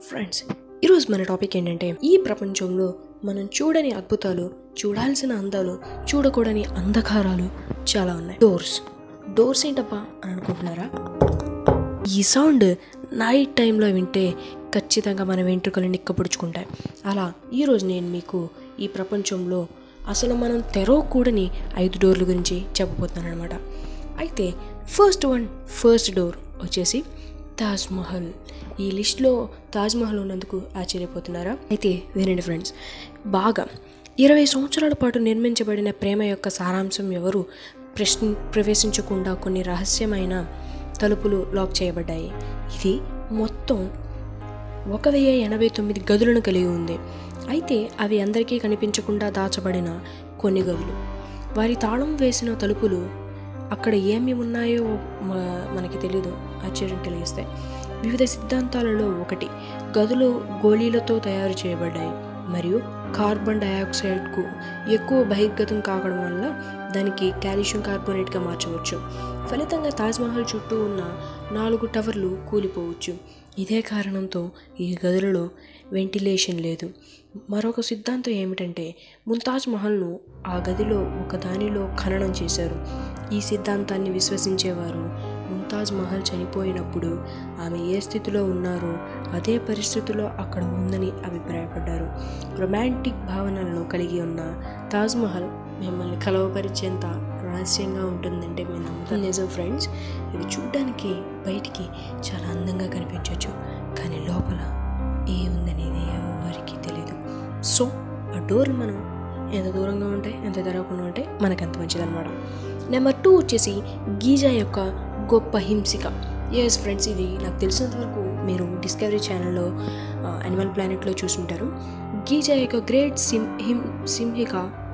friends ఈరోజు మన topic ఏంటంటే ఈ ప్రపంచంలో మనం చూడని అద్భుతాలు చూడాల్సిన అందాలు చూడకూడని అంధకారాలు చాలా ఉన్నాయి డోర్స్ డోర్స్ ఏంటప్పా అని అనుకుంటున్నారా ఈ సౌండ్ నైట్ టైంలో వింటే ఖచ్చితంగా మన వెంట్రుకలు నిక్కపొడుచుకుంటాయి అలా ఈరోజు నేను మీకు ఈ ప్రపంచంలో అసలు మనం తెరవకూడని ఐదు డోర్ల గురించి చెప్పబోతున్నాను అనమాట అయితే ఫస్ట్ వన్ ఫస్ట్ డోర్ వచ్చేసి తాజ్ మహల్ ఈ లిస్ట్లో తాజ్ మహల్ ఉన్నందుకు ఆశ్చర్యపోతున్నారా అయితే వినండి ఫ్రెండ్స్ బాగా ఇరవై సంవత్సరాల పాటు నిర్మించబడిన ప్రేమ యొక్క సారాంశం ఎవరు ప్రశ్న ప్రవేశించకుండా కొన్ని రహస్యమైన తలుపులు లాక్ చేయబడ్డాయి ఇది మొత్తం ఒక వెయ్యి ఎనభై తొమ్మిది గదులను కలిగి ఉంది అయితే అవి అందరికీ కనిపించకుండా దాచబడిన కొన్ని గదులు వారి తాళం వేసిన తలుపులు అక్కడ ఏమి ఉన్నాయో మ- మనకి తెలీదు ఆశ్చర్యం కలిగిస్తాయి వివిధ సిద్ధాంతాలలో ఒకటి గదులు గోళీలతో తయారు చేయబడ్డాయి మరియు కార్బన్ డయాక్సైడ్కు ఎక్కువ బహిర్గతం కావడం వల్ల దానికి కాల్షియం కార్బోనేట్గా మార్చవచ్చు ఫలితంగా తాజ్మహల్ చుట్టూ ఉన్న నాలుగు టవర్లు కూలిపోవచ్చు ఇదే కారణంతో ఈ గదులలో వెంటిలేషన్ లేదు మరొక సిద్ధాంతం ఏమిటంటే ముంతాజ్ మహల్ను ఆ గదిలో ఒక దానిలో ఖననం చేశారు ఈ సిద్ధాంతాన్ని విశ్వసించేవారు ముంతాజ్ మహల్ చనిపోయినప్పుడు ఆమె ఏ స్థితిలో ఉన్నారో అదే పరిస్థితిలో అక్కడ ఉందని అభిప్రాయపడ్డారు రొమాంటిక్ భావనలను కలిగి ఉన్న తాజ్ మహల్ మిమ్మల్ని కలవపరిచేంత రహస్యంగా ఉంటుందంటే మేము నమ్ముతాం నిజం ఫ్రెండ్స్ ఇది చూడ్డానికి బయటికి చాలా అందంగా కనిపించవచ్చు కానీ లోపల ఏ ఉందనేది ఎవరికి తెలియదు సో ఆ డోర్లు మనం ఎంత దూరంగా ఉంటాయి ఎంత తెరవకుండా ఉంటే మనకు అంత మంచిదన్నమాట నెంబర్ టూ వచ్చేసి గీజా యొక్క గొప్ప హింసిక ఎస్ ఫ్రెండ్స్ ఇది నాకు తెలిసినంత వరకు మీరు డిస్కవరీ ఛానల్లో అనిమల్ ప్లానెట్లో చూసుంటారు గీజా యొక్క గ్రేట్ సిం హిం సింహిక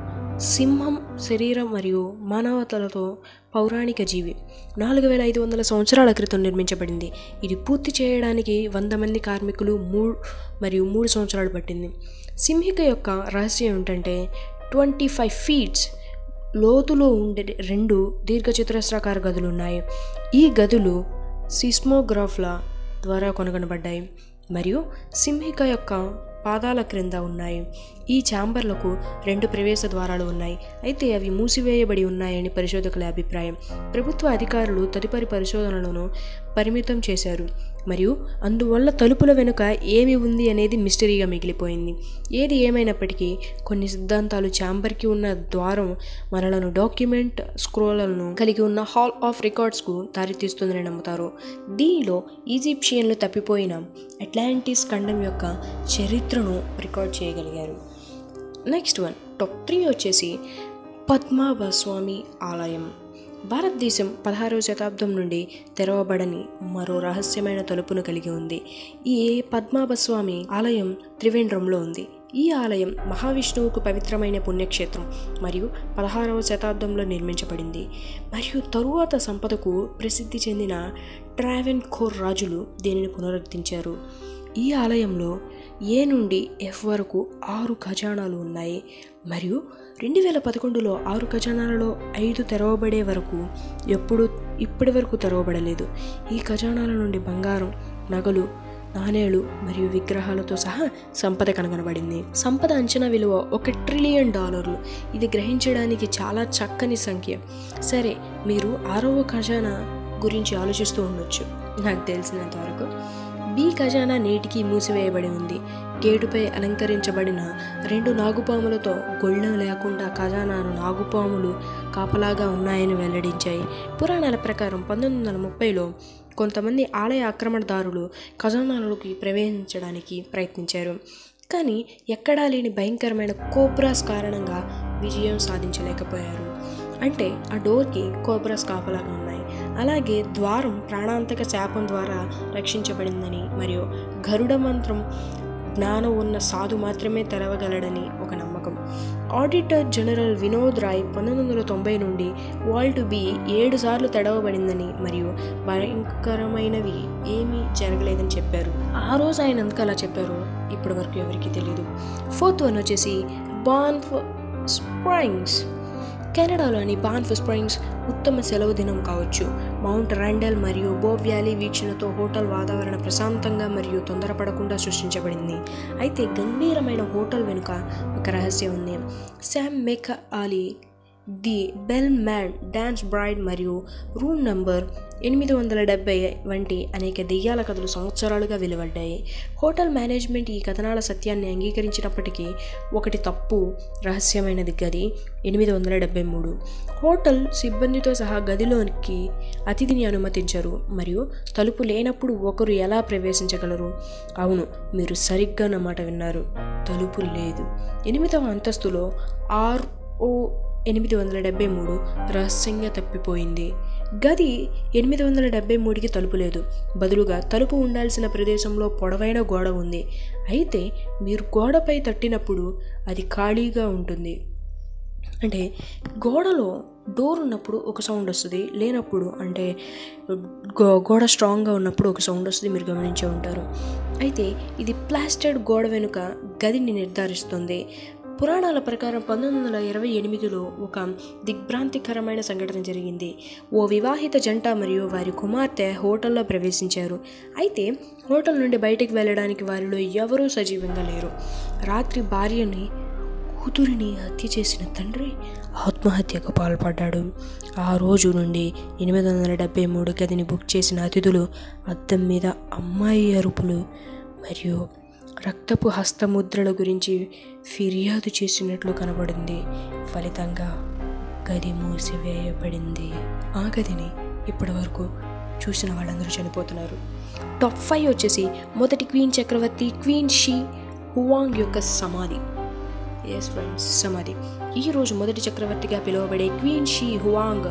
సింహం శరీరం మరియు మానవతలతో పౌరాణిక జీవి నాలుగు వేల ఐదు వందల సంవత్సరాల క్రితం నిర్మించబడింది ఇది పూర్తి చేయడానికి వంద మంది కార్మికులు మూడు మరియు మూడు సంవత్సరాలు పట్టింది సింహిక యొక్క రహస్యం ఏంటంటే ట్వంటీ ఫైవ్ ఫీట్స్ లోతులో ఉండే రెండు దీర్ఘచతురస్రాకార గదులు ఉన్నాయి ఈ గదులు సిస్మోగ్రాఫ్ల ద్వారా కనుగొనబడ్డాయి మరియు సింహిక యొక్క పాదాల క్రింద ఉన్నాయి ఈ ఛాంబర్లకు రెండు ప్రవేశ ద్వారాలు ఉన్నాయి అయితే అవి మూసివేయబడి ఉన్నాయని పరిశోధకుల అభిప్రాయం ప్రభుత్వ అధికారులు తదుపరి పరిశోధనలను పరిమితం చేశారు మరియు అందువల్ల తలుపుల వెనుక ఏమి ఉంది అనేది మిస్టరీగా మిగిలిపోయింది ఏది ఏమైనప్పటికీ కొన్ని సిద్ధాంతాలు ఛాంబర్కి ఉన్న ద్వారం మనలను డాక్యుమెంట్ స్క్రోలను కలిగి ఉన్న హాల్ ఆఫ్ రికార్డ్స్కు దారితీస్తుందని నమ్ముతారు దీనిలో ఈజిప్షియన్లు తప్పిపోయిన అట్లాంటిస్ ఖండం యొక్క చరిత్రను రికార్డ్ చేయగలిగారు నెక్స్ట్ వన్ టాప్ త్రీ వచ్చేసి పద్మాభస్వామి ఆలయం భారతదేశం పదహారవ శతాబ్దం నుండి తెరవబడని మరో రహస్యమైన తలుపును కలిగి ఉంది ఈ పద్మాభస్వామి ఆలయం త్రివేంద్రంలో ఉంది ఈ ఆలయం మహావిష్ణువుకు పవిత్రమైన పుణ్యక్షేత్రం మరియు పదహారవ శతాబ్దంలో నిర్మించబడింది మరియు తరువాత సంపదకు ప్రసిద్ధి చెందిన ట్రావెన్ ఖోర్ రాజులు దీనిని పునరుద్ధరించారు ఈ ఆలయంలో ఏ నుండి ఎఫ్ వరకు ఆరు ఖజానాలు ఉన్నాయి మరియు రెండు వేల పదకొండులో ఆరు ఖజానాలలో ఐదు తెరవబడే వరకు ఎప్పుడు ఇప్పటి వరకు తెరవబడలేదు ఈ ఖజానాల నుండి బంగారం నగలు నాణేలు మరియు విగ్రహాలతో సహా సంపద కనుగొనబడింది సంపద అంచనా విలువ ఒక ట్రిలియన్ డాలర్లు ఇది గ్రహించడానికి చాలా చక్కని సంఖ్య సరే మీరు ఆరవ ఖజానా గురించి ఆలోచిస్తూ ఉండొచ్చు నాకు తెలిసినంత వరకు బి ఖజానా నేటికి మూసివేయబడి ఉంది గేటుపై అలంకరించబడిన రెండు నాగుపాములతో గొళ్ళెం లేకుండా ఖజానాను నాగుపాములు కాపలాగా ఉన్నాయని వెల్లడించాయి పురాణాల ప్రకారం పంతొమ్మిది వందల ముప్పైలో కొంతమంది ఆలయ ఆక్రమణదారులు ఖజానాలోకి ప్రవేశించడానికి ప్రయత్నించారు కానీ ఎక్కడా లేని భయంకరమైన కోబ్రాస్ కారణంగా విజయం సాధించలేకపోయారు అంటే ఆ డోర్కి కోబ్రాస్ కాపలాగా ఉన్నాయి అలాగే ద్వారం ప్రాణాంతక శాపం ద్వారా రక్షించబడిందని మరియు గరుడ మంత్రం జ్ఞానం ఉన్న సాధు మాత్రమే తెరవగలడని ఒక నమ్మకం ఆడిటర్ జనరల్ వినోద్ రాయ్ పంతొమ్మిది వందల తొంభై నుండి వాల్ట్ బి ఏడు సార్లు తెడవబడిందని మరియు భయంకరమైనవి ఏమీ జరగలేదని చెప్పారు ఆ రోజు ఆయన ఎందుకు అలా చెప్పారు ఇప్పటి వరకు ఎవరికీ తెలియదు ఫోర్త్ వన్ వచ్చేసి బాన్ స్ప్రింగ్స్ కెనడాలోని బాన్ఫ్ స్ప్రింగ్స్ ఉత్తమ సెలవు దినం కావచ్చు మౌంట్ ర్యాండల్ మరియు బోబ్ వ్యాలీ వీక్షణతో హోటల్ వాతావరణ ప్రశాంతంగా మరియు తొందరపడకుండా సృష్టించబడింది అయితే గంభీరమైన హోటల్ వెనుక ఒక రహస్యం ఉంది Sam McAlley the bell man dance bride మరియు రూమ్ నంబర్ ఎనిమిది వందల డెబ్బై వంటి అనేక దెయ్యాల కథలు సంవత్సరాలుగా వెలువడ్డాయి హోటల్ మేనేజ్మెంట్ ఈ కథనాల సత్యాన్ని అంగీకరించినప్పటికీ ఒకటి తప్పు రహస్యమైనది గది ఎనిమిది వందల డెబ్బై మూడు హోటల్ సిబ్బందితో సహా గదిలోకి అతిథిని అనుమతించరు మరియు తలుపు లేనప్పుడు ఒకరు ఎలా ప్రవేశించగలరు అవును మీరు సరిగ్గా నా మాట విన్నారు తలుపు లేదు ఎనిమిదవ అంతస్తులో ఆర్ ఓ ఎనిమిది వందల డెబ్బై మూడు రహస్యంగా తప్పిపోయింది గది ఎనిమిది వందల డెబ్బై మూడుకి తలుపు లేదు బదులుగా తలుపు ఉండాల్సిన ప్రదేశంలో పొడవైన గోడ ఉంది అయితే మీరు గోడపై తట్టినప్పుడు అది ఖాళీగా ఉంటుంది అంటే గోడలో డోర్ ఉన్నప్పుడు ఒక సౌండ్ వస్తుంది లేనప్పుడు అంటే గో గోడ స్ట్రాంగ్గా ఉన్నప్పుడు ఒక సౌండ్ వస్తుంది మీరు గమనించే ఉంటారు అయితే ఇది ప్లాస్టర్డ్ గోడ వెనుక గదిని నిర్ధారిస్తుంది పురాణాల ప్రకారం పంతొమ్మిది వందల ఇరవై ఎనిమిదిలో ఒక దిగ్భ్రాంతికరమైన సంఘటన జరిగింది ఓ వివాహిత జంట మరియు వారి కుమార్తె హోటల్లో ప్రవేశించారు అయితే హోటల్ నుండి బయటికి వెళ్ళడానికి వారిలో ఎవరూ సజీవంగా లేరు రాత్రి భార్యని కూతురిని హత్య చేసిన తండ్రి ఆత్మహత్యకు పాల్పడ్డాడు ఆ రోజు నుండి ఎనిమిది వందల డెబ్బై మూడు గదిని బుక్ చేసిన అతిథులు అద్దం మీద అమ్మాయి అరుపులు మరియు రక్తపు హస్తముద్రల గురించి ఫిర్యాదు చేసినట్లు కనబడింది ఫలితంగా గది మూసివేయబడింది ఆ గదిని ఇప్పటి వరకు చూసిన వాళ్ళందరూ చనిపోతున్నారు టాప్ ఫైవ్ వచ్చేసి మొదటి క్వీన్ చక్రవర్తి క్వీన్ షీ హువాంగ్ యొక్క సమాధి ఎస్ ఫ్రెండ్స్ సమాధి ఈరోజు మొదటి చక్రవర్తిగా పిలువబడే క్వీన్ షీ హువాంగ్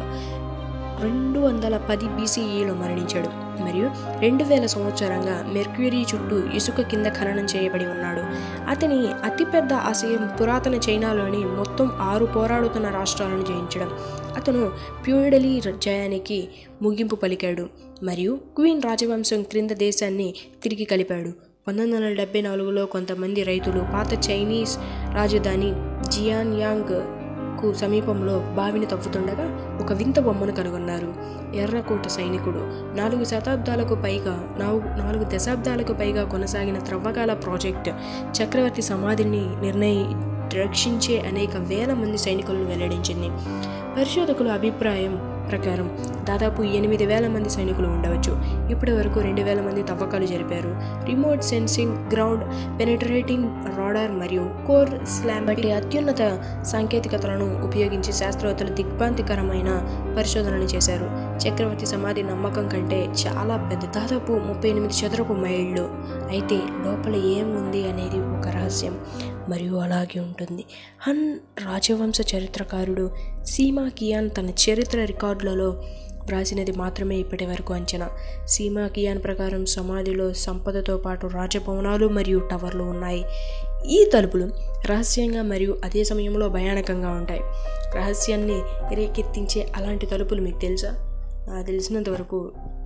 రెండు వందల పది బీసీఈలో మరణించాడు మరియు రెండు వేల సంవత్సరంగా మెర్క్యూరీ చుట్టూ ఇసుక కింద ఖననం చేయబడి ఉన్నాడు అతని అతిపెద్ద ఆశయం పురాతన చైనాలోని మొత్తం ఆరు పోరాడుతున్న రాష్ట్రాలను జయించడం అతను ప్యూడలీ జయానికి ముగింపు పలికాడు మరియు క్వీన్ రాజవంశం క్రింద దేశాన్ని తిరిగి కలిపాడు పంతొమ్మిది వందల డెబ్బై నాలుగులో కొంతమంది రైతులు పాత చైనీస్ రాజధాని జియాన్యాంగ్ కు సమీపంలో బావిని తవ్వుతుండగా ఒక వింత బొమ్మను కనుగొన్నారు ఎర్రకోట సైనికుడు నాలుగు శతాబ్దాలకు పైగా నాలుగు నాలుగు దశాబ్దాలకు పైగా కొనసాగిన త్రవ్వకాల ప్రాజెక్ట్ చక్రవర్తి సమాధిని నిర్ణయి రక్షించే అనేక వేల మంది సైనికులను వెల్లడించింది పరిశోధకుల అభిప్రాయం ప్రకారం దాదాపు ఎనిమిది వేల మంది సైనికులు ఉండవచ్చు ఇప్పటి వరకు రెండు వేల మంది తవ్వకాలు జరిపారు remote sensing ground penetrating radar మరియు కోర్ స్లామ్ వంటి అత్యున్నత సాంకేతికతలను ఉపయోగించి శాస్త్రవేత్తలు దిగ్భ్రాంతికరమైన పరిశోధనలు చేశారు చక్రవర్తి సమాధి నమ్మకం కంటే చాలా పెద్ద దాదాపు ముప్పై ఎనిమిది చదరపు మైళ్ళు అయితే లోపల ఏం ఉంది అనేది ఒక రహస్యం మరియు అలాగే ఉంటుంది హన్ రాజవంశ చరిత్రకారుడు సీమా కియాన్ తన చరిత్ర రికార్డులలో వ్రాసినది మాత్రమే ఇప్పటి వరకు అంచనా సీమా కియాన్ ప్రకారం సమాధిలో సంపదతో పాటు రాజభవనాలు మరియు టవర్లు ఉన్నాయి ఈ తలుపులు రహస్యంగా మరియు అదే సమయంలో భయానకంగా ఉంటాయి రహస్యాన్ని రేకెత్తించే అలాంటి తలుపులు మీకు తెలుసా నాకు తెలిసినంత వరకు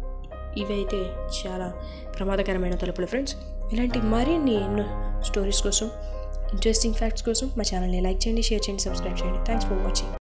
ఇవైతే చాలా ప్రమాదకరమైన తలుపులు ఫ్రెండ్స్ ఇలాంటి మరిన్ని ఎన్నో స్టోరీస్ కోసం ఇంట్రెస్టింగ్ ఫ్యాక్ట్స్ కోసం మా ఛానల్ని లైక్ చేయండి షేర్ చేయండి సబ్స్క్రైబ్ చేయండి థ్యాంక్స్ ఫర్ వాచింగ్